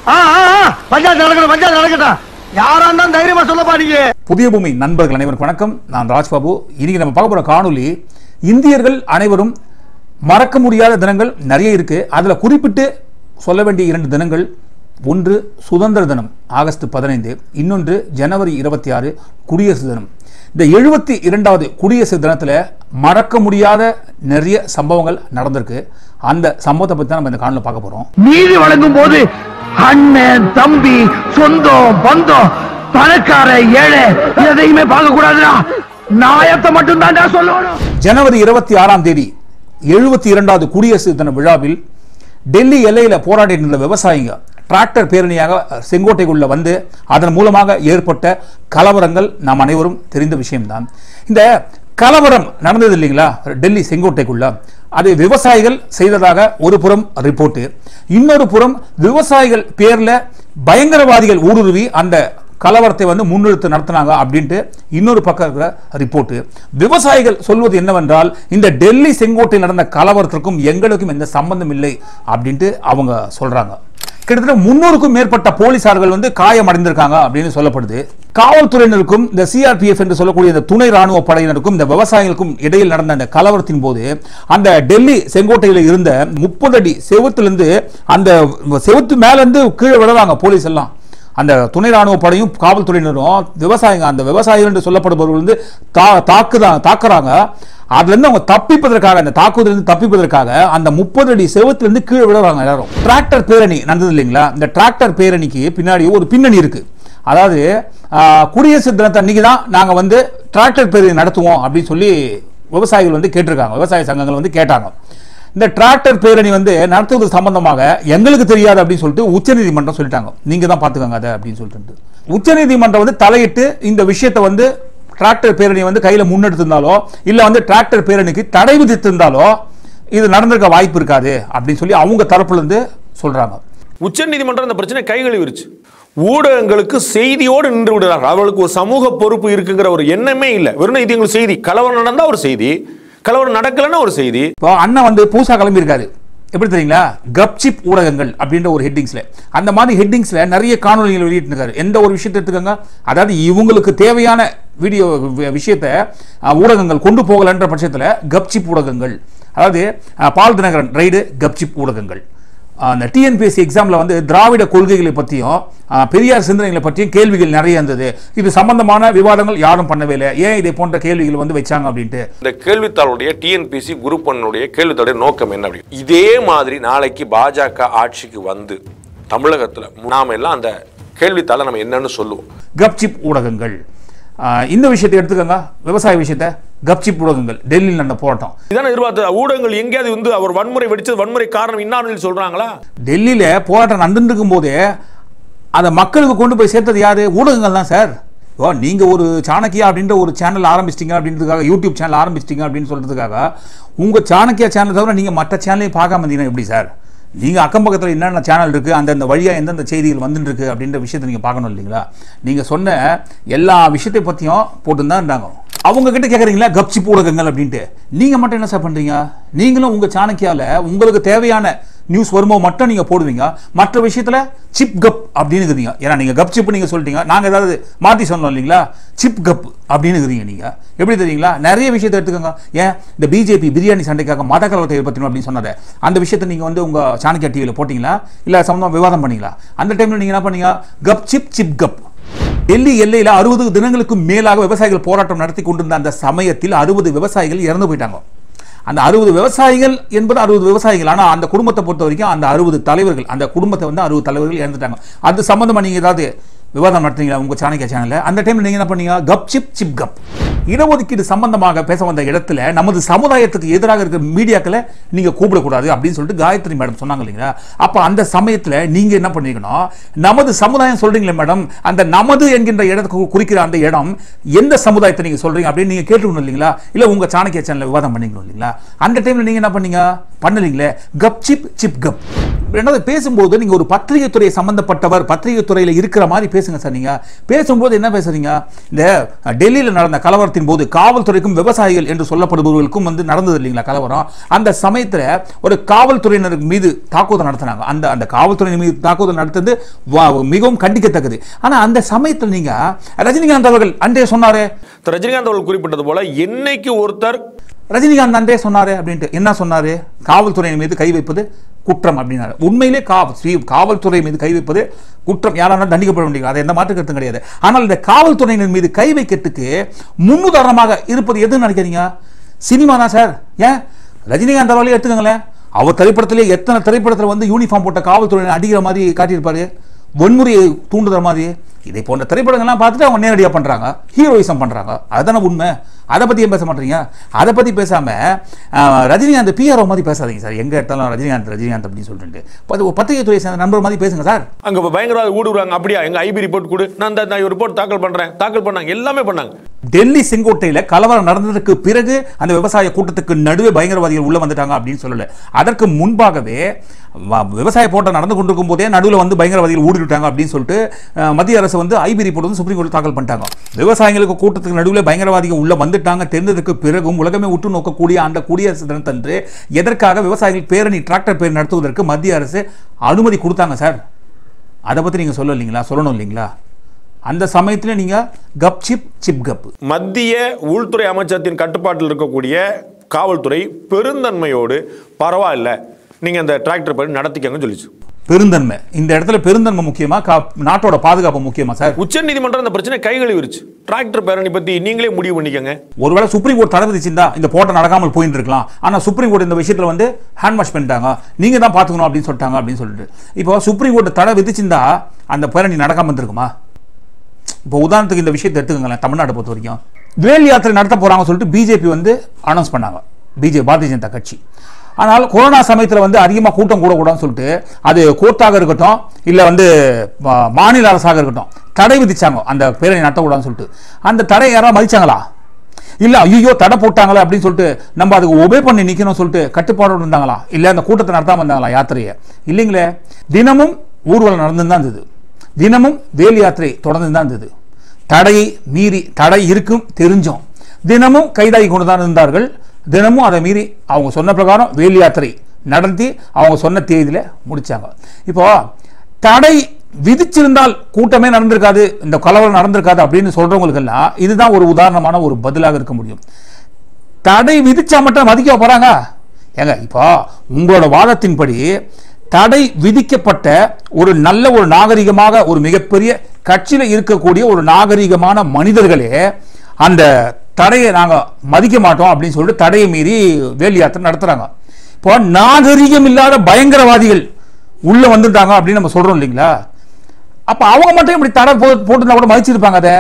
ஆ, ஆ, ஆ, பஞ்சாயத்து நடக்கட்டும் பஞ்சாயத்து நடக்கட்டும் யாரா இருந்தாலும் தைரியமா சொல்லப்பா நீங்க புதிய பூமி நண்பர்கள் அனைவருக்கும் வணக்கம் நான் ராஜ்பாபு இன்னைக்கு நம்ம பார்க்க போற காணொளி இந்தியர்கள் அனைவரும் மறக்க முடியாத தினங்கள் நிறைய இருக்கு அதுல குறிப்பிட்டு சொல்ல வேண்டிய இரண்டு தினங்கள் ஒன்று சுதந்திர தினம் ஆகஸ்ட் பதினைந்து இன்னொன்று ஜனவரி இருபத்தி ஆறு குடியரசு தினம் இந்த எழுபத்தி இரண்டாவது குடியரசு தினத்துல மறக்க முடியாத நிறைய சம்பவங்கள் நடந்திருக்கு அந்த சம்பவத்தை பத்தி தான் நம்ம இந்த காணொலியில் பார்க்க போறோம் நீதி வழங்கும் போது அண்ணன் தம்பி சொந்தம் பந்தம் பணக்கார ஏழை எதையுமே பார்க்க கூடாதுடா நாயத்தை மட்டும் தான்டா சொல்லணும் ஜனவரி இருபத்தி ஆறாம் தேதி எழுபத்தி இரண்டாவது குடியரசு தின விழாவில் டெல்லி எல்லையில போராடிட்டு இருந்த விவசாயிங்க டிராக்டர் பேரணியாக செங்கோட்டைக்குள்ள வந்து அதன் மூலமாக ஏற்பட்ட கலவரங்கள் நாம் அனைவரும் தெரிந்த விஷயம்தான் இந்த கலவரம் நடந்தது இல்லைங்களா டெல்லி செங்கோட்டைக்குள்ள அது விவசாயிகள் செய்ததாக ஒரு புறம் ரிப்போர்ட்டு இன்னொரு புறம் விவசாயிகள் பேர்ல பயங்கரவாதிகள் ஊடுருவி அந்த கலவரத்தை வந்து முன்னெடுத்து நடத்தினாங்க அப்படின்ட்டு இன்னொரு பக்கம் இருக்கிற ரிப்போர்ட் விவசாயிகள் சொல்வது என்னவென்றால் இந்த டெல்லி செங்கோட்டையில் நடந்த கலவரத்திற்கும் எங்களுக்கும் எந்த சம்பந்தம் இல்லை அப்படின்ட்டு அவங்க சொல்றாங்க கிட்டத்தட்ட முன்னூறுக்கும் மேற்பட்ட போலீசார்கள் வந்து காயமடைந்திருக்காங்க அப்படின்னு சொல்லப்படுது காவல்துறையினருக்கும் இந்த சிஆர்பிஎஃப் என்று சொல்லக்கூடிய இந்த துணை ராணுவ படையினருக்கும் இந்த விவசாயிகளுக்கும் இடையில் நடந்த அந்த கலவரத்தின் போது அந்த டெல்லி செங்கோட்டையில் இருந்த முப்பது அடி செவுத்திலிருந்து அந்த செவுத்து மேல இருந்து கீழே விழுறாங்க போலீஸ் எல்லாம் அந்த துணை ராணுவ படையும் காவல்துறையினரும் விவசாயிங்க அந்த விவசாயிகள் என்று சொல்லப்படுபவர்கள் வந்து தா தாக்குதான் தாக்குறாங்க அதுல இருந்து அவங்க தப்பிப்பதற்காக அந்த தாக்குதலிருந்து தப்பிப்பதற்காக அந்த முப்பது அடி செவத்துல கீழே விழுறாங்க எல்லாரும் டிராக்டர் பேரணி நடந்தது இல்லைங்களா இந்த டிராக்டர் பேரணிக்கு பின்னாடி ஒரு பின்னணி இருக்கு அதாவது ஆஹ், குடியரசு தினத்தை அன்னைக்கு தான் நாங்க வந்து டிராக்டர் பேரணி நடத்துவோம் அப்படின்னு சொல்லி விவசாயிகள் வந்து கேட்டிருக்காங்க விவசாய சங்கங்கள் வந்து கேட்டாங்க இந்த டிராக்டர் பேரணி வந்து நடத்துவது சம்பந்தமாக எங்களுக்கு தெரியாது அப்படின்னு சொல்லிட்டு உச்சநீதிமன்றம் சொல்லிட்டாங்க நீங்க தான் பாத்துக்கோங்க அதை அப்படின்னு சொல்லிட்டு உச்சநீதிமன்றம் வந்து தலையிட்டு இந்த விஷயத்தை வந்து டிராக்டர் பேரணி வந்து கையில முன்னெடுத்திருந்தாலோ இல்ல வந்து டிராக்டர் பேரணிக்கு தடை விதித்திருந்தாலோ இது நடந்திருக்க வாய்ப்பு இருக்காது அப்படின்னு சொல்லி அவங்க தரப்புல இருந்து சொல்றாங்க உச்சநீதிமன்றம் இந்த பிரச்சனை கை கழுவிருச்சு ஊடகங்களுக்கு செய்தியோடு நின்று விடுறார்கள் அவர்களுக்கு ஒரு சமூக பொறுப்பு இருக்குங்கிற ஒரு எண்ணமே இல்லை வெறும் இது எங்களுக்கு செய்தி கலவரம் நடந்தா ஒரு செய்தி கலவரம் நடக்கலைன்னா ஒரு செய்தி இப்போ அண்ணன் வந்து பூசா கிளம்பியிருக்காரு எப்படி தெரியுங்களா கப்சிப் ஊடகங்கள் அப்படின்ற ஒரு ஹெட்டிங்ஸ்ல அந்த மாதிரி ஹெட்டிங்ஸ்ல நிறைய காணொலிகள் வெளியிட்டிருக்காரு எந்த ஒரு விஷயத்தை எடுத்துக்கோங்க அதாவது இவங்களுக்கு தேவையான வீடியோ வி- விஷயத்தை அஹ், ஊடகங்கள் கொண்டு போகலன்ற பட்சத்தில் கப்சிப் ஊடகங்கள் அதாவது அஹ், பால் தினகரன் ரைடு கப்சிப் ஊடகங்கள் அஹ், அந்த டிஎன்பிஎஸ்சி எக்ஸாம்ல வந்து திராவிட கொள்கைகளை பற்றியும் அஹ், பெரியார் சிந்தனைகளை பற்றியும் கேள்விகள் நிறைய இருந்தது இது சம்பந்தமான விவாதங்கள் யாரும் பண்ணவே இல்லை ஏன் இதை போன்ற கேள்விகள் வந்து வச்சாங்க அப்படின்ட்டு இந்த கேள்வித்தாளுடைய டிஎன்பிசி குரூப் ஒன்னுடைய கேள்வித்தாளுடைய நோக்கம் என்ன அப்படி இதே மாதிரி நாளைக்கு பாஜக ஆட்சிக்கு வந்து தமிழகத்துல நாம எல்லாம் அந்த கேள்வித்தாளை நம்ம என்னன்னு சொல்லுவோம் கப்சிப் ஊடகங்கள் ஆஹ் இந்த விஷயத்தை எடுத்துக்கோங்க விவசாய விஷயத்தை கப்சிப் ஊடகங்கள் டெல்லியில் நடந்த போராட்டம் இதான எதிர்பார்த்த ஊடகங்கள் எங்கேயாவது வந்து அவர் வன்முறை வெடிச்சது வன்முறை காரணம் இன்னான்னு சொல்றாங்களா டெல்லியில் போராட்டம் நடந்துட்டு இருக்கும்போதே அதை மக்களுக்கு கொண்டு போய் சேர்த்தது யாரு ஊடகங்கள் தான் சார் ஓ நீங்க ஒரு சாணக்கியா அப்படின்ற ஒரு சேனல் ஆரம்பிச்சிட்டீங்க அப்படின்றதுக்காக யூடியூப் சேனல் ஆரம்பிச்சிட்டீங்க அப்படின்னு சொல்றதுக்காக உங்க சாணக்கியா சேனல் தவிர நீங்க மற்ற சேனலையும் பார்க்காம இருந்தீங்கன்னா எப்படி சார் நீங்க அக்கம் பக்கத்தில் என்னென்ன சேனல் இருக்கு அந்தந்த வழியா எந்தெந்த செய்திகள் வந்துட்டு இருக்கு அப்படின்ற விஷயத்தை நீங்க பார்க்கணும் இல்லைங்களா நீங்க சொன்ன எல்லா விஷயத்தை பத்தியும் போட்டு தான் இருந்தாங்க அவங்க கிட்ட கேக்குறீங்களா கப்சிப் ஊடகங்கள் அப்படின்ட்டு நீங்க மட்டும் என்ன சார் பண்றீங்க நீங்களும் உங்க சாணக்கியால உங்களுக்கு தேவையான நியூஸ் வருமோ மட்டும் நீங்க போடுவீங்க மற்ற விஷயத்துல சிப் கப் அப்படின்னு இருக்கிறீங்க ஏன்னா நீங்க கப் சிப் நீங்க சொல்லிட்டீங்க நாங்க ஏதாவது மாத்தி சொன்னோம் இல்லைங்களா சிப் கப் அப்படின்னு இருக்கிறீங்க நீங்க எப்படி தெரியுங்களா நிறைய விஷயத்தை எடுத்துக்கோங்க ஏன் இந்த பிஜேபி பிரியாணி சண்டைக்காக மத கலவரத்தை ஏற்படுத்தணும் அப்படின்னு சொன்னதை அந்த விஷயத்தை நீங்க வந்து உங்க சாணக்கியா டிவியில போட்டீங்களா இல்ல சம்பந்தமா விவாதம் பண்ணீங்களா அந்த டைம்ல நீங்க என்ன பண்ணீங்க கப் சிப் சிப் கப் டெல்லி எல்லையில் அறுபது தினங்களுக்கு மேலாக விவசாயிகள் போராட்டம் நடத்தி கொண்டிருந்த அந்த சமயத்தில் அறுபது விவசாயிகள் இறந்து போயிட்டாங்க அந்த அறுபது விவசாயிகள் என்பது அறுபது விவசாயிகள் ஆனால் அந்த குடும்பத்தை பொறுத்த வரைக்கும் அந்த அறுபது தலைவர்கள் அந்த குடும்பத்தை வந்து அறுபது தலைவர்கள் இறந்துட்டாங்க அது சம்பந்தமா நீங்க ஏதாவது விவாதம் நடத்துறீங்களா உங்க சாணக்கிய சேனல்ல அந்த டைம்ல நீங்க என்ன பண்ணீங்க கப் சிப் சிப் கப் இடஒதுக்கீடு சம்பந்தமாக பேச வந்த இடத்துல நமது சமுதாயத்துக்கு எதிராக இருக்கிற மீடியாக்களை நீங்க கூப்பிடக்கூடாது அப்படின்னு சொல்லிட்டு காயத்ரி மேடம் சொன்னாங்க இல்லைங்களா அப்ப அந்த சமயத்துல நீங்க என்ன பண்ணீங்கன்னா நமது சமுதாயம் சொல்றீங்களே மேடம் அந்த நமது என்கின்ற இடத்துக்கு குறிக்கிற அந்த இடம் எந்த சமுதாயத்தை நீங்க சொல்றீங்க அப்படின்னு நீங்க கேட்டுக்கணும் இல்லைங்களா இல்ல உங்க சாணக்கிய சேனல்ல விவாதம் பண்ணிக்கணும் இல்லைங்களா அந்த டைம்ல நீங்க என்ன பண்ணீங்க பண்ணலீங்களே கப் சிப் சிப் கப் ரெண்டாவது பேசும்போது நீங்க ஒரு பத்திரிகை துறை சம்பந்தப்பட்டவர் பத்திரிகை துறையில இருக்கிற மாதிரி பேசுங்க சார் நீங்க பேசும்போது என்ன பேசுறீங்க இந்த டெல்லியில நடந்த கலவரத்தின் கலவரத்தின் போது காவல்துறைக்கும் விவசாயிகள் என்று சொல்லப்படுபவர்களுக்கும் வந்து நடந்தது இல்லைங்களா கலவரம் அந்த சமயத்துல ஒரு காவல்துறையினர் மீது தாக்குதல் நடத்தினாங்க அந்த அந்த காவல்துறையினர் மீது தாக்குதல் நடத்துறது வா- மிகவும் கண்டிக்கத்தக்கது ஆனா அந்த சமயத்தில் நீங்க ரஜினிகாந்த் அவர்கள் அன்றே சொன்னாரே திரு ரஜினிகாந்த் அவர்கள் குறிப்பிட்டது போல என்னைக்கு ஒருத்தர் ரஜினிகாந்த் அன்றே சொன்னாரு அப்படின்ட்டு என்ன சொன்னாரு காவல்துறையின் மீது கை வைப்பது குற்றம் அப்படின்னாரு உண்மையிலே காவல் ஸ்ரீ காவல்துறை மீது கை வைப்பது குற்றம் யாராலும் தண்டிக்கப்பட வேண்டியது அதை எந்த மாற்று கருத்தும் கிடையாது ஆனால் இந்த காவல்துறையினர் மீது கை வைக்கிறதுக்கு முன்னுதாரணமாக இருப்பது எதுன்னு நினைக்கிறீங்க சினிமா தான் சார் ஏன் ரஜினிகாந்த் அவர்களே எடுத்துக்கோங்களேன் அவர் திரைப்படத்திலே எத்தனை திரைப்படத்தில் வந்து யூனிஃபார்ம் போட்ட காவல்துறையினர் அடிக்கிற மாதிரி காட்டியிருப்பாரு வன்முறையை தூண்டுற மாதிரி இதை போன்ற திரைப்படங்கள்லாம் பார்த்துட்டு அவங்க நேரடியாக பண்றாங்க ஹீரோயிசம் பண்றாங்க அதுதானே உண்மை அதை பத்தி ஏன் பேச மாட்டீங்க அதை பத்தி பேசாம ஆஹ், ரஜினிகாந்த் பிஆர்ஓ மாதிரி பேசாதீங்க சார் எங்க எடுத்தாலும் ரஜினிகாந்த் ரஜினிகாந்த் அப்படின்னு சொல்லிட்டு பத்து- ஒரு பத்திரிகை துறை சேர்ந்த நண்பர் மாதிரி பேசுங்க சார் அங்க இப்ப பயங்கரவாத ஊடுருவாங்க அப்படியா எங்க ஐபி ரிப்போர்ட் கொடு நான் இந்த நான் ரிப்போர்ட் தாக்கல் பண்றேன் தாக்கல் பண்ணாங்க எல்லாமே பண்ணாங்க டெல்லி செங்கோட்டையில கலவரம் நடந்ததுக்கு பிறகு அந்த விவசாய கூட்டத்துக்கு நடுவே பயங்கரவாதிகள் உள்ள வந்துட்டாங்க அப்படின்னு சொல்லல அதற்கு முன்பாகவே வ- விவசாய போராட்டம் நடந்து கொண்டிருக்கும் போதே நடுவில் வந்து பயங்கரவாதிகள் ஊடிட்டாங்க அப்படின்னு சொல்லிட்டு அஹ், மத்திய அரசு வந்து ஐபி ரிப்போர்ட் வந்து சுப்ரீம் கோர்ட் தாக்கல் பண்ணிட்டாங்க விவசாயிகளுக்கு கூட்டத்துக்கு நடுவில் பயங்கரவாதிகள் உள்ள வந்துட்டாங்க தெரிந்ததுக்கு பிறகும் உலகமே உற்று நோக்கக்கூடிய அந்த குடியரசு தினத்தன்று எதற்காக விவசாயிகள் பேரணி டிராக்டர் பேரணி நடத்துவதற்கு மத்திய அரசு அனுமதி கொடுத்தாங்க சார் அதை பத்தி நீங்க சொல்ல இல்லைங்களா சொல்லணும் இல்லைங்களா அந்த சமயத்துல நீங்க கப் சிப் சிப் கப் மத்திய உள்துறை அமைச்சகத்தின் கட்டுப்பாட்டில் இருக்கக்கூடிய காவல்துறை பெருந்தன்மையோடு பரவாயில்ல நீங்க அந்த டிராக்டர் பண்ணி நடத்திக்கங்கன்னு சொல்லிச்சு பெருந்தன்மை இந்த இடத்துல பெருந்தன்மை முக்கியமா கா- நாட்டோட பாதுகாப்பு முக்கியமா சார் உச்ச நீதிமன்றம் இந்த பிரச்சனை கைகழுவிருச்சு டிராக்டர் பேரணி பத்தி நீங்களே முடிவு பண்ணிக்கங்க ஒருவேளை சுப்ரீம் கோர்ட் தடை விதிச்சிருந்தா இந்த போட்டம் நடக்காமல் போயிட்டு இருக்கலாம் ஆனா சுப்ரீம் கோர்ட் இந்த விஷயத்துல வந்து ஹேண்ட் வாஷ் பண்ணிட்டாங்க நீங்க தான் பாத்துக்கணும் அப்படின்னு சொல்லிட்டாங்க அப்படின்னு சொல்லிட்டு இப்போ சுப்ரீம் கோர்ட் தடை விதிச்சிருந்தா அந்த பேரணி நடக்காம இருந்திருக்குமா இப்போ உதாரணத்துக்கு இந்த விஷயத்தை எடுத்துக்கங்களேன் தமிழ்நாட்டை பொறுத்த வரைக்கும் வேல் யாத்திரை நடத்த போறாங்க சொல்லிட்டு பிஜேபி வந்து அனௌன்ஸ் பண்ணாங்க பிஜே பாரதிய ஜனதா கட்சி ஆனால் கொரோனா சமயத்தில் வந்து அதிகமாக கூட்டம் கூடக்கூடாதுன்னு சொல்லிட்டு அது கோர்ட்டாக இருக்கட்டும் இல்லை வந்து மா- மாநில அரசாக இருக்கட்டும் தடை விதிச்சாங்க அந்த பேரணி நடத்தக்கூடாதுன்னு சொல்லிட்டு அந்த தடை யாராவது மதிச்சாங்களா இல்ல ஐயோ தடை போட்டாங்களே அப்படின்னு சொல்லிட்டு நம்ம அதுக்கு ஒபே பண்ணி நிக்கணும் சொல்லிட்டு கட்டுப்பாடோடு இருந்தாங்களா இல்ல அந்த கூட்டத்தை நடத்தாம இருந்தாங்களா யாத்திரையை இல்லைங்களே தினமும் ஊர்வலம் நடந்து தான் இருந்தது தினமும் வேல் யாத்திரை தொடர்ந்து தான் இருந்தது தடையை மீறி தடை இருக்கும் தெரிஞ்சோம் தினமும் கைதாகி கொண்டு தான் இருந்தார்கள் தினமும் அதை மீறி அவங்க சொன்ன பிரகாரம் வேல் யாத்திரை நடத்தி அவங்க சொன்ன தேதியில முடிச்சாங்க இப்போ தடை விதிச்சிருந்தால் கூட்டமே நடந்திருக்காது இந்த கலவரம் நடந்திருக்காது அப்படின்னு சொல்றவங்களுக்கெல்லாம் இதுதான் ஒரு உதாரணமான ஒரு பதிலாக இருக்க முடியும் தடை விதிச்சா மட்டும் மதிக்க போறாங்க ஏங்க இப்போ உங்களோட வாதத்தின்படி தடை விதிக்கப்பட்ட ஒரு நல்ல ஒரு நாகரிகமாக ஒரு மிகப்பெரிய கட்சியில இருக்கக்கூடிய ஒரு நாகரிகமான மனிதர்களே அந்த தடையை நாங்க மதிக்க மாட்டோம் அப்படின்னு சொல்லிட்டு தடையை மீறி வேல் யாத்திரை நடத்துறாங்க இப்போ நாகரிகம் இல்லாத பயங்கரவாதிகள் உள்ள வந்துட்டாங்க அப்படின்னு நம்ம சொல்றோம் இல்லைங்களா அப்ப அவங்க மட்டும் இப்படி தடை போ- போட்டிருந்தா கூட மதிச்சிருப்பாங்க அதை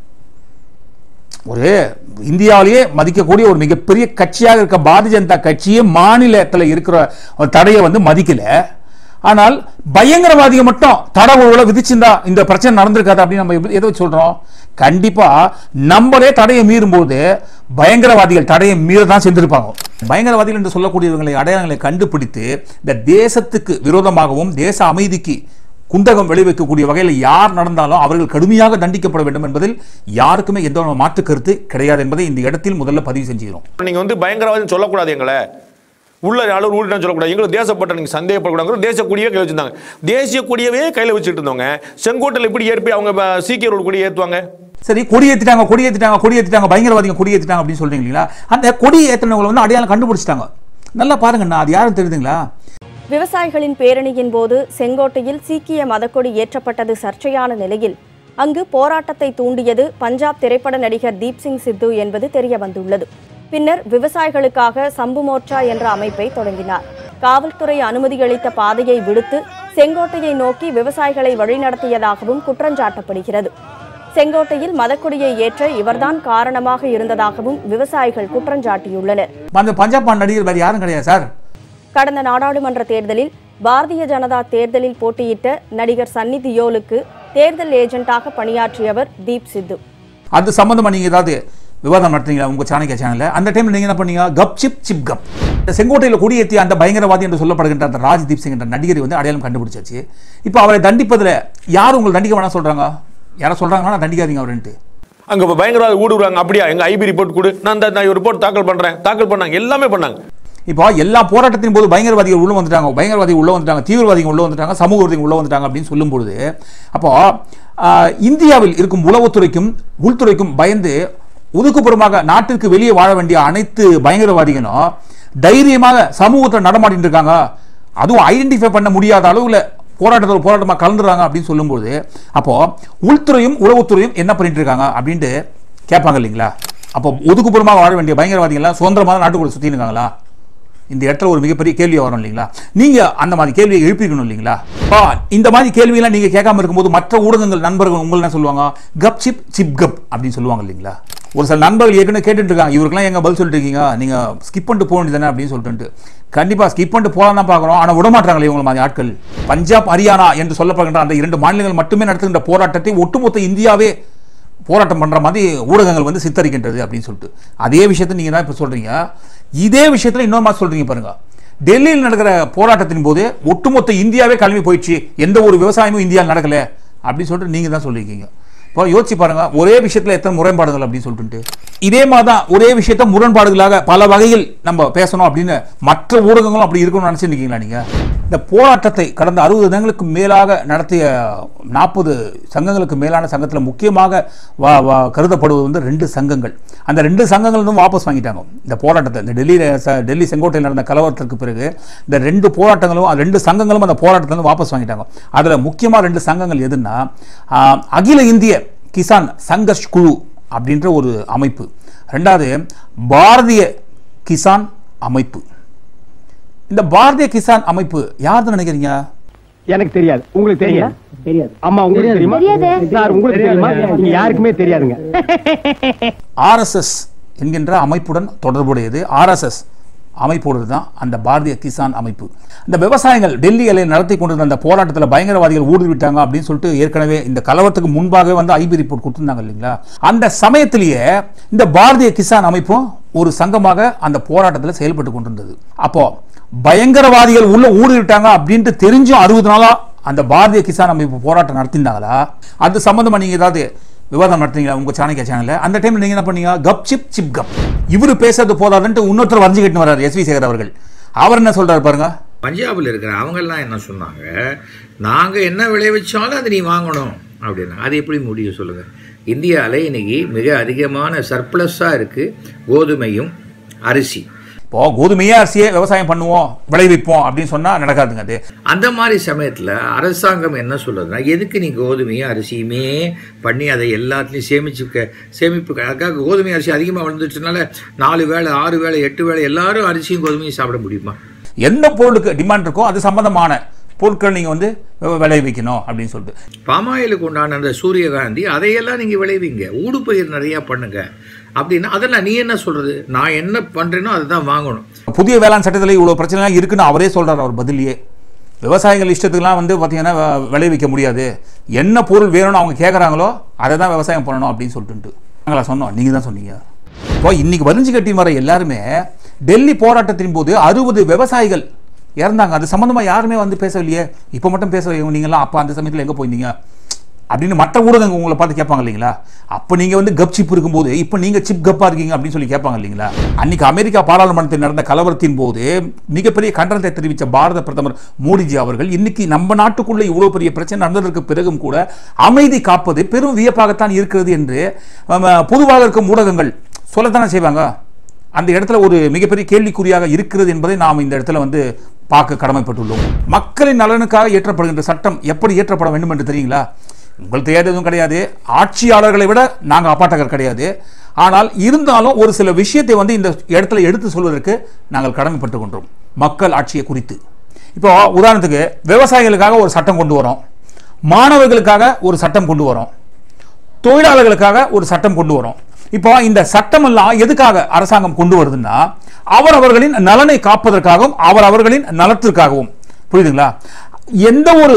ஒரு இந்தியாவிலேயே மதிக்கக்கூடிய ஒரு மிகப்பெரிய கட்சியாக இருக்க பாரதிய ஜனதா கட்சியே மாநிலத்தில் இருக்கிற ஒரு தடையை வந்து மதிக்கல ஆனால் பயங்கரவாதிகள் மட்டும் தடை ஒழுங்குல விதிச்சிருந்தா இந்த பிரச்சனை நடந்திருக்காது அப்படின்னு நம்ம எப்படி- எதை வச்சு சொல்றோம் கண்டிப்பா நம்மளே தடையை மீறும்போது பயங்கரவாதிகள் தடையை மீற தான் செஞ்சிருப்பாங்க பயங்கரவாதிகள் என்று சொல்லக்கூடியவங்களை அடையாளங்களை கண்டுபிடித்து இந்த தேசத்துக்கு விரோதமாகவும் தேச அமைதிக்கு குந்தகம் விளைவிக்கக்கூடிய வகையில் யார் நடந்தாலும் அவர்கள் கடுமையாக தண்டிக்கப்பட வேண்டும் என்பதில் யாருக்குமே எந்த ஒரு மாற்று கருத்து கிடையாது என்பதை இந்த இடத்தில் முதல்ல பதிவு செஞ்சுக்கிறோம் நீங்க வந்து பயங்கரவாதம் சொல்லக்கூடாது எங்களை உள்ள யாரும் ஊழிட்டு சொல்லக்கூடாது எங்களுக்கு தேசப்பட்ட நீங்க சந்தேகப்படக்கூடாது தேசிய கொடியே கையில் வச்சிருந்தாங்க தேசிய கொடியவே கையில் வச்சுட்டு இருந்தவங்க செங்கோட்டையில் எப்படி ஏற்பி அவங்க ப- சீக்கியரோட கொடி ஏற்றுவாங்க சரி கொடி ஏத்திட்டாங்க கொடி ஏத்திட்டாங்க கொடி ஏத்திட்டாங்க பயங்கரவாதிங்க கொடி ஏத்திட்டாங்க அப்படின்னு சொல்றீங்க இல்லைங்களா அந்த கொடி ஏத்தினவங்களை வந்து அடையாளம் கண்டுபிடிச்சிட்டாங்க நல்லா பாருங்கண்ணா அது யாரும் தெரியுதுங்களா விவசாயிகளின் பேரணியின் போது செங்கோட்டையில் சீக்கிய மதக்கொடி ஏற்றப்பட்டது சர்ச்சையான நிலையில் அங்கு போராட்டத்தை தூண்டியது பஞ்சாப் திரைப்பட நடிகர் தீப் சிங் சித்து என்பது தெரிய வந்துள்ளது பின்னர் விவசாயிகளுக்காக சம்பு மோர்ச்சா என்ற அமைப்பை தொடங்கினார் காவல்துறை அனுமதியளித்த பாதையை விடுத்து செங்கோட்டையை நோக்கி விவசாயிகளை வழிநடத்தியதாகவும் குற்றஞ்சாட்டப்படுகிறது செங்கோட்டையில் மதக்கொடியை ஏற்ற இவர்தான் காரணமாக இருந்ததாகவும் விவசாயிகள் குற்றஞ்சாட்டியுள்ளனர் அந்த பஞ்சாப் பாண்ட் நடிகர் வேறு யாரும் கிடையாது சார் கடந்த நாடாளுமன்ற தேர்தலில் பாரதிய ஜனதா தேர்தலில் போட்டியிட்ட நடிகர் சன்னி தியோலுக்கு தேர்தல் ஏஜென்ட்டாக பணியாற்றியவர் தீப் சித்து அது சம்பந்தமா நீங்க ஏதாவது விவாதம் நடத்துறீங்களா உங்க சாணக்கிய சேனல்ல அந்த டைம்ல நீங்க என்ன பண்ணீங்க கப் சிப் சிப் கப் இந்த செங்கோட்டையில் கொடியேற்றி அந்த பயங்கரவாதி என்று சொல்லப்படுகின்ற அந்த ராஜ்தீப் சிங் என்ற நடிகரை வந்து அடையாளம் கண்டுபிடிச்சாச்சு இப்போ அவரை தண்டிப்பதில் யார் உங்களை தண்டிக்க வேணாம் சொல்றாங்க யாரை சொல்றாங்கன்னா தண்டிக்காதீங்க அவருன்ட்டு அங்க இப்ப பயங்கரவாத ஊடுருவாங்க அப்படியா எங்க ஐபி ரிப்போர்ட் கொடு நான் இந்த ரிப்போர்ட் தாக்கல் பண்றேன் தாக்கல் பண்ணாங்க எல்லாமே பண்ணாங்க இப்போ எல்லா போராட்டத்தின் போது பயங்கரவாதிகள் உள்ள வந்துட்டாங்க பயங்கரவாதிகள் உள்ள வந்துட்டாங்க தீவிரவாதிகள் உள்ள வந்துட்டாங்க சமூக விரோதிகள் உள்ள வந்துட்டாங்க அப்படின்னு சொல்லும் பொழுது அப்போ ஆஹ், இந்தியாவில் இருக்கும் உளவுத்துறைக்கும் உள்துறைக்கும் பயந்து ஒதுக்குப்புறமாக நாட்டிற்கு வெளியே வாழ வேண்டிய அனைத்து பயங்கரவாதிகளும் தைரியமாக சமூகத்தில் நடமாடிட்டு இருக்காங்க அதுவும் ஐடென்டிஃபை பண்ண முடியாத அளவுல போராட்டத்தில் போராட்டமாக கலந்துறாங்க அப்படின்னு சொல்லும்போது அப்போ உள்துறையும் உளவுத்துறையும் என்ன பண்ணிட்டு இருக்காங்க அப்படின்ட்டு கேட்பாங்க இல்லைங்களா அப்போ ஒதுக்குப்புறமாக வாழ வேண்டிய பயங்கரவாதிகள்லாம் சுதந்திரமாக நாட்டுக்குள்ள சுற்றி இருக்காங்களா இந்த இடத்துல ஒரு மிகப்பெரிய கேள்வி வரும் இல்லைங்களா நீங்க அந்த மாதிரி கேள்வியை எழுப்பிக்கணும் இல்லைங்களா பா இந்த மாதிரி கேள்வியெல்லாம் நீங்க கேட்காம இருக்கும்போது மற்ற ஊடகங்கள் நண்பர்கள் உங்களை என்ன சொல்லுவாங்க கப் சிப் சிப் கப் அப்படின்னு சொல்லுவாங்க இல்லைங்களா ஒரு சில நண்பர்கள் ஏற்கனவே கேட்டுட்டு இருக்காங்க இவருக்கெல்லாம் எங்க பதில் சொல்லிட்டு இருக்கீங்க நீங்க ஸ்கிப் பண்ணிட்டு போக வேண்டியதானே அப்படின்னு சொல்லிட்டு கண்டிப்பா ஸ்கிப் பண்ணிட்டு போகலாம் தான் பார்க்குறோம் ஆனால் விடமாட்டாங்களே இவங்க மாதிரி ஆட்கள் பஞ்சாப் ஹரியானா என்று சொல்லப்படுகின்ற அந்த இரண்டு மாநிலங்கள் மட்டுமே நடத்துகின்ற போராட்டத்தை ஒட்டுமொத்த இந்தியாவே போராட்டம் பண்ற மாதிரி ஊடகங்கள் வந்து சித்தரிக்கின்றது அப்படின்னு சொல்லிட்டு அதே விஷயத்தை நீங்க தான் இப்ப சொல்றீங்க இதே விஷயத்துல இன்னொரு மாதிரி சொல்றீங்க பாருங்க டெல்லியில் நடக்கிற போராட்டத்தின் போது ஒட்டுமொத்த இந்தியாவே கிளம்பி போயிடுச்சு எந்த ஒரு விவசாயமும் இந்தியாவில் நடக்கல அப்படின்னு சொல்லிட்டு நீங்க தான் சொல்லியிருக்கீங்க இப்போ யோசிச்சு பாருங்க ஒரே விஷயத்துல எத்தனை முரண்பாடுகள் அப்படின்னு சொல்லிட்டு இதே மாதிரி தான் ஒரே விஷயத்த முரண்பாடுகளாக பல வகையில் நம்ம பேசணும் அப்படின்னு மற்ற ஊடகங்களும் அப்படி இருக்கணும்னு நினைச்சிருக்கீங்களா நீங்க இந்த போராட்டத்தை கடந்த அறுபது தினங்களுக்கு மேலாக நடத்திய நாற்பது சங்கங்களுக்கு மேலான சங்கத்தில் முக்கியமாக வா- வா- கருதப்படுவது வந்து ரெண்டு சங்கங்கள் அந்த ரெண்டு சங்கங்கள் வந்து வாபஸ் வாங்கிட்டாங்க இந்த போராட்டத்தை இந்த டெல்லியில் ச- டெல்லி செங்கோட்டையில் நடந்த கலவரத்திற்கு பிறகு இந்த ரெண்டு போராட்டங்களும் அந்த ரெண்டு சங்கங்களும் அந்த போராட்டத்தை வந்து வாபஸ் வாங்கிட்டாங்க அதில் முக்கியமாக ரெண்டு சங்கங்கள் எதுன்னா ஆ, அகில இந்திய கிசான் சங்கர்ஷ் குழு அப்படின்ற ஒரு அமைப்பு ரெண்டாவது பாரதிய கிசான் அமைப்பு இந்த பாரதிய கிசான் அமைப்பு யாருன்னு நினைக்கிறீங்க எனக்கு தெரியாது உங்களுக்கு தெரியும் தெரியாது அம்மா உங்களுக்கு தெரியுமா தெரியாதே. சார் உங்களுக்கு தெரியுமா நீங்க யாருக்குமே தெரியாதுங்க ஆர்எஸ்எஸ் என்கின்ற அமைப்புடன் தொடர்புடையது ஆர்எஸ்எஸ் அமைப்போடு தான் அந்த பாரதிய கிசான் அமைப்பு இந்த விவசாயிகள் டெல்லி எல்லையில் நடத்தி கொண்டிருந்த அந்த போராட்டத்தில் பயங்கரவாதிகள் ஊடுருவிட்டாங்க அப்படின்னு சொல்லிட்டு ஏற்கனவே இந்த கலவரத்துக்கு முன்பாகவே வந்து ஐபி ரிப்போர்ட் கொடுத்துருந்தாங்க இல்லைங்களா அந்த சமயத்திலேயே இந்த பாரதிய கிசான் அமைப்பும் ஒரு சங்கமாக அந்த போராட்டத்தில் செயல்பட்டு கொண்டிருந்தது அப்போ பயங்கரவாதிகள் உள்ள ஊடுருவிட்டாங்க அப்படின்ட்டு தெரிஞ்சும் அறுபது நாளா அந்த பாரதிய கிசான் அமைப்பு போராட்டம் நடத்தியிருந்தாங்களா அது சம்பந்தமா நீங்க ஏதாவது விவாதம் நடத்துறீங்களா உங்க சாணக்கிய சேனல்ல அந்த டைம்ல நீங்க என்ன பண்ணீங்க கப் சிப் சிப் கப் இவரு பேசுறது போதாதுன்ட்டு இன்னொருத்தர் வரைஞ்சுக்கிட்டு வர்றாரு எஸ் வி சேகர் அவர்கள் அவர் என்ன சொல்றாரு பாருங்க பஞ்சாபில் இருக்கிற அவங்கெல்லாம் என்ன சொன்னாங்க நாங்கள் என்ன விளைவிச்சாலும் அதை நீ வாங்கணும் அப்படின்னா அது எப்படி முடியும் சொல்லுங்கள் இந்தியாவில் இன்னைக்கு மிக அதிகமான சர்ப்ளஸாக இருக்குது கோதுமையும் அரிசி இப்போ கோதுமையே அரிசியே விவசாயம் பண்ணுவோம் விளைவிப்போம் அப்படின்னு சொன்னா நடக்காதுங்க அது அந்த மாதிரி சமயத்தில் அரசாங்கம் என்ன சொல்லுதுன்னா எதுக்கு நீ கோதுமையும் அரிசியுமே பண்ணி அதை எல்லாத்துலேயும் சேமிச்சுக்க சேமிப்பு அதுக்காக கோதுமை அரிசி அதிகமாக வந்துச்சுனால நாலு வேளை ஆறு வேளை எட்டு வேளை எல்லாரும் அரிசியும் கோதுமையும் சாப்பிட முடியுமா எந்த பொருளுக்கு டிமாண்ட் இருக்கோ அது சம்பந்தமான பொருட்கள் நீங்க வந்து வி- விளைவிக்கணும் அப்படின்னு சொல்லிட்டு பாமாயிலுக்கு உண்டான அந்த சூரியகாந்தி அதையெல்லாம் நீங்கள் விளைவிங்க ஊடுபயிர் நிறையா பண்ணுங்க அப்படின்னா அதெல்லாம் நீ என்ன சொல்றது நான் என்ன பண்றேனோ அதை தான் வாங்கணும் புதிய வேளாண் சட்டத்தில் இவ்வளவு பிரச்சனை இருக்குன்னு அவரே சொல்றாரு அவர் பதிலையே விவசாயிகள் இஷ்டத்துக்குலாம் வந்து பார்த்தீங்கன்னா வ- விளைவிக்க முடியாது என்ன பொருள் வேணும்னு அவங்க கேட்குறாங்களோ அதை தான் விவசாயம் பண்ணணும் அப்படின்னு சொல்லிட்டு நாங்களா சொன்னோம் நீங்கள் தான் சொன்னீங்க இப்போ இன்னைக்கு வரிஞ்சு கட்டி வர எல்லாருமே டெல்லி போராட்டத்தின் போது அறுபது விவசாயிகள் இறந்தாங்க அது சம்மந்தமாக யாருமே வந்து பேசலையே இப்போ மட்டும் பேச நீங்களாம் அப்போ அந்த சமயத்தில் எங்கே போயிருந்தீங்க அப்படின்னு மற்ற ஊடகங்கள் உங்களை பார்த்து கேட்பாங்க இல்லைங்களா அப்போ நீங்கள் வந்து கப் சிப் இருக்கும்போது இப்போ நீங்கள் சிப் கப்பாக இருக்கீங்க அப்படின்னு சொல்லி கேட்பாங்க இல்லைங்களா அன்னைக்கு அமெரிக்கா பாராளுமன்றத்தில் நடந்த கலவரத்தின் போது மிகப்பெரிய கண்டனத்தை தெரிவித்த பாரத பிரதமர் மோடிஜி அவர்கள் இன்னைக்கு நம்ம நாட்டுக்குள்ள இவ்வளோ பெரிய பிரச்சனை நடந்ததற்கு பிறகும் கூட அமைதி காப்பது பெரும் வியப்பாகத்தான் இருக்கிறது என்று ஆம், பொதுவாக இருக்கும் ஊடகங்கள் சொல்லத்தானே செய்வாங்க அந்த இடத்துல ஒரு மிகப்பெரிய கேள்விக்குறியாக இருக்கிறது என்பதை நாம் இந்த இடத்துல வந்து பார்க்க கடமைப்பட்டுள்ளோம் மக்களின் நலனுக்காக இயற்றப்படுகின்ற சட்டம் எப்படி இயற்றப்பட வேண்டும் என்று தெரியுங்களா உங்களுக்கு தெரியாது எதுவும் கிடையாது ஆட்சியாளர்களை விட நாங்கள் அப்பாட்டகர் கிடையாது ஆனால் இருந்தாலும் ஒரு சில விஷயத்தை வந்து இந்த இடத்துல எடுத்து சொல்வதற்கு நாங்கள் கடமைப்பட்டு கொண்டோம் மக்கள் ஆட்சியை குறித்து இப்போ உதாரணத்துக்கு விவசாயிகளுக்காக ஒரு சட்டம் கொண்டு வரோம் மாணவர்களுக்காக ஒரு சட்டம் கொண்டு வரோம் தொழிலாளர்களுக்காக ஒரு சட்டம் கொண்டு வரோம் இப்போ இந்த சட்டம் எல்லாம் எதுக்காக அரசாங்கம் கொண்டு வருதுன்னா அவர் அவர்களின் நலனை காப்பதற்காகவும் அவர் அவர்களின் நலத்திற்காகவும் புரியுதுங்களா எந்த ஒரு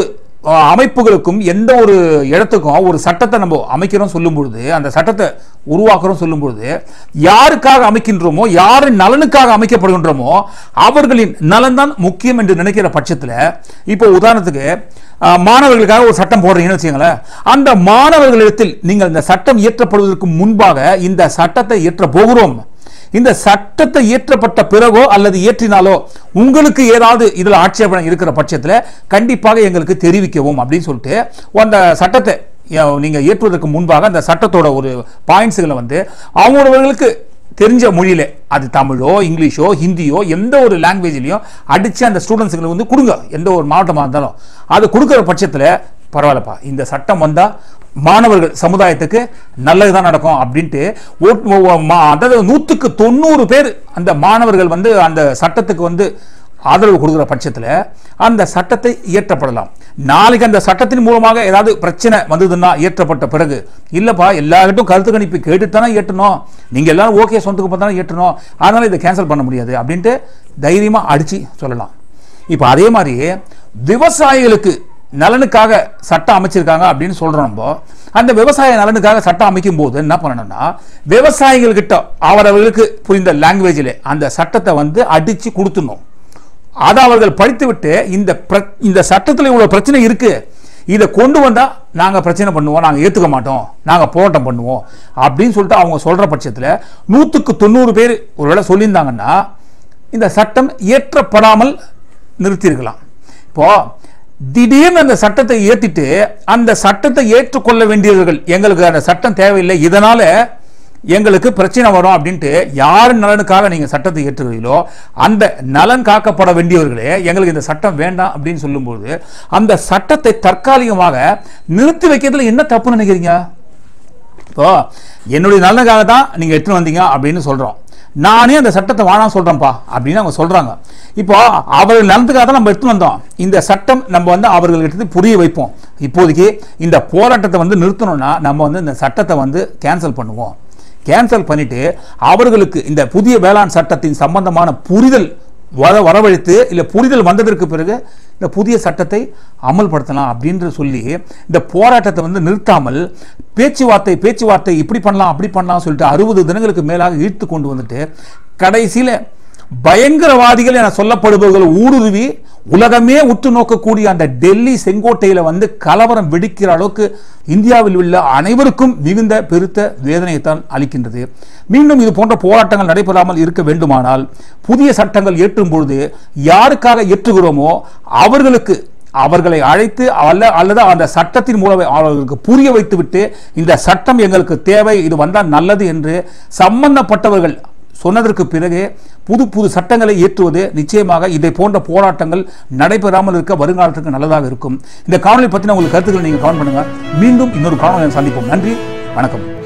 அஹ், அமைப்புகளுக்கும் எந்த ஒரு இடத்துக்கும் ஒரு சட்டத்தை நம்ம அமைக்கிறோம் சொல்லும் பொழுது அந்த சட்டத்தை உருவாக்குறோம் சொல்லும் பொழுது யாருக்காக அமைக்கின்றோமோ யாரின் நலனுக்காக அமைக்கப்படுகின்றோமோ அவர்களின் நலன் தான் முக்கியம் என்று நினைக்கிற பட்சத்தில் இப்போ உதாரணத்துக்கு அஹ், மாணவர்களுக்காக ஒரு சட்டம் போடுறீங்கன்னு வச்சுங்களேன் அந்த மாணவர்களிடத்தில் நீங்கள் இந்த சட்டம் இயற்றப்படுவதற்கு முன்பாக இந்த சட்டத்தை இயற்ற போகிறோம் இந்த சட்டத்தை இயற்றப்பட்ட பிறகோ அல்லது இயற்றினாலோ உங்களுக்கு ஏதாவது இதில் ஆட்சேபனை இருக்கிற பட்சத்தில் கண்டிப்பாக எங்களுக்கு தெரிவிக்கவும் அப்படின்னு சொல்லிட்டு அந்த சட்டத்தை அஹ், நீங்க ஏற்றுவதற்கு முன்பாக அந்த சட்டத்தோட ஒரு பாயிண்ட்ஸுகளை வந்து அவங்கவர்களுக்கு தெரிஞ்ச மொழியில அது தமிழோ இங்கிலீஷோ ஹிந்தியோ எந்த ஒரு லாங்குவேஜ்லையும் அடிச்சு அந்த ஸ்டூடெண்ட்ஸுங்களுக்கு வந்து கொடுங்க எந்த ஒரு மாவட்டமாக இருந்தாலும் அது கொடுக்குற பட்சத்தில் பரவாயில்லப்பா இந்த சட்டம் வந்தால் மாணவர்கள் சமுதாயத்துக்கு நல்லதுதான் நடக்கும் அப்படின்ட்டு ஓட்- ஓ- மா- அதாவது நூற்றுக்கு தொண்ணூறு பேர் அந்த மாணவர்கள் வந்து அந்த சட்டத்துக்கு வந்து ஆதரவு கொடுக்குற பட்சத்தில் அந்த சட்டத்தை இயற்றப்படலாம் நாளைக்கு அந்த சட்டத்தின் மூலமாக ஏதாவது பிரச்சனை வந்ததுன்னா இயற்றப்பட்ட பிறகு இல்லைப்பா எல்லார்கிட்டும் கருத்து கணிப்பு கேட்டு தானே இயற்றணும் நீங்கள் எல்லாரும் ஓகே சொந்தக்கு பார்த்தா இயற்றணும் அதனால் இதை கேன்சல் பண்ண முடியாது அப்படின்ட்டு தைரியமாக அடித்து சொல்லலாம் இப்போ அதே மாதிரி விவசாயிகளுக்கு நலனுக்காக சட்டம் அமைச்சிருக்காங்க அப்படின்னு சொல்றோம் நம்ம அந்த விவசாய நலனுக்காக சட்டம் அமைக்கும் போது என்ன பண்ணணும்னா விவசாயிகள் கிட்ட அவரவர்களுக்கு புரிந்த லாங்குவேஜில் அந்த சட்டத்தை வந்து அடிச்சு கொடுத்துடணும் அதை அவர்கள் படித்துவிட்டு இந்த பிர- இந்த சட்டத்தில் இவ்வளவு பிரச்சனை இருக்கு இதை கொண்டு வந்தா நாங்க பிரச்சனை பண்ணுவோம் நாங்க ஏத்துக்க மாட்டோம் நாங்க போராட்டம் பண்ணுவோம் அப்படின்னு சொல்லிட்டு அவங்க சொல்ற பட்சத்தில் நூற்றுக்கு தொண்ணூறு பேர் ஒருவேளை சொல்லியிருந்தாங்கன்னா இந்த சட்டம் இயற்றப்படாமல் நிறுத்தியிருக்கலாம் இப்போ திடீர்னு அந்த சட்டத்தை ஏத்திட்டு அந்த சட்டத்தை ஏற்றுக்கொள்ள வேண்டியவர்கள் எங்களுக்கு அந்த சட்டம் தேவையில்லை இதனால எங்களுக்கு பிரச்சனை வரும் அப்படின்ட்டு யார் நலனுக்காக நீங்க சட்டத்தை ஏற்றுகிறீங்களோ அந்த நலன் காக்கப்பட வேண்டியவர்களே எங்களுக்கு இந்த சட்டம் வேண்டாம் அப்படின்னு சொல்லும்போது அந்த சட்டத்தை தற்காலிகமாக நிறுத்தி வைக்கிறதுல என்ன தப்பு நினைக்கிறீங்க இப்போ என்னுடைய நலனுக்காக தான் நீங்க எடுத்துன்னு வந்தீங்க அப்படின்னு சொல்றோம் நானே அந்த சட்டத்தை வேணாம் சொல்றேன்ப்பா அப்படின்னு அவங்க சொல்றாங்க இப்போ அவர்கள் நலத்துக்காக தான் நம்ம எடுத்துன்னு வந்தோம் இந்த சட்டம் நம்ம வந்து அவர்களுக்கு புரிய வைப்போம் இப்போதைக்கு இந்த போராட்டத்தை வந்து நிறுத்தணும்னா நம்ம வந்து இந்த சட்டத்தை வந்து கேன்சல் பண்ணுவோம் கேன்சல் பண்ணிட்டு அவர்களுக்கு இந்த புதிய வேளாண் சட்டத்தின் சம்பந்தமான புரிதல் வர வரவழைத்து இல்லை புரிதல் வந்ததற்கு பிறகு இந்த புதிய சட்டத்தை அமல்படுத்தலாம் அப்படின்ற சொல்லி இந்த போராட்டத்தை வந்து நிறுத்தாமல் பேச்சுவார்த்தை பேச்சுவார்த்தை இப்படி பண்ணலாம் அப்படி பண்ணலாம் சொல்லிட்டு அறுபது தினங்களுக்கு மேலாக இழுத்து கொண்டு வந்துட்டு கடைசியில் பயங்கரவாதிகள் என சொல்லப்படுபவர்கள் ஊடுருவி உலகமே உற்று நோக்கக்கூடிய அந்த டெல்லி செங்கோட்டையில வந்து கலவரம் வெடிக்கிற அளவுக்கு இந்தியாவில் உள்ள அனைவருக்கும் மிகுந்த பெருத்த வேதனையைத்தான் அளிக்கின்றது மீண்டும் இது போன்ற போராட்டங்கள் நடைபெறாமல் இருக்க வேண்டுமானால் புதிய சட்டங்கள் ஏற்றும் பொழுது யாருக்காக ஏற்றுகிறோமோ அவர்களுக்கு அவர்களை அழைத்து அல்ல அல்லது அந்த சட்டத்தின் மூலம் அவர்களுக்கு புரிய வைத்துவிட்டு இந்த சட்டம் எங்களுக்கு தேவை இது வந்தால் நல்லது என்று சம்பந்தப்பட்டவர்கள் சொன்னதற்கு பிறகு புது புது சட்டங்களை ஏற்றுவது நிச்சயமாக இதை போன்ற போராட்டங்கள் நடைபெறாமல் இருக்க வருங்காலத்துக்கு நல்லதாக இருக்கும் இந்த காணொலி பற்றின உங்களுக்கு கருத்துக்களை நீங்கள் கவனம் பண்ணுங்க மீண்டும் இன்னொரு காணொலி சந்திப்போம் நன்றி வணக்கம்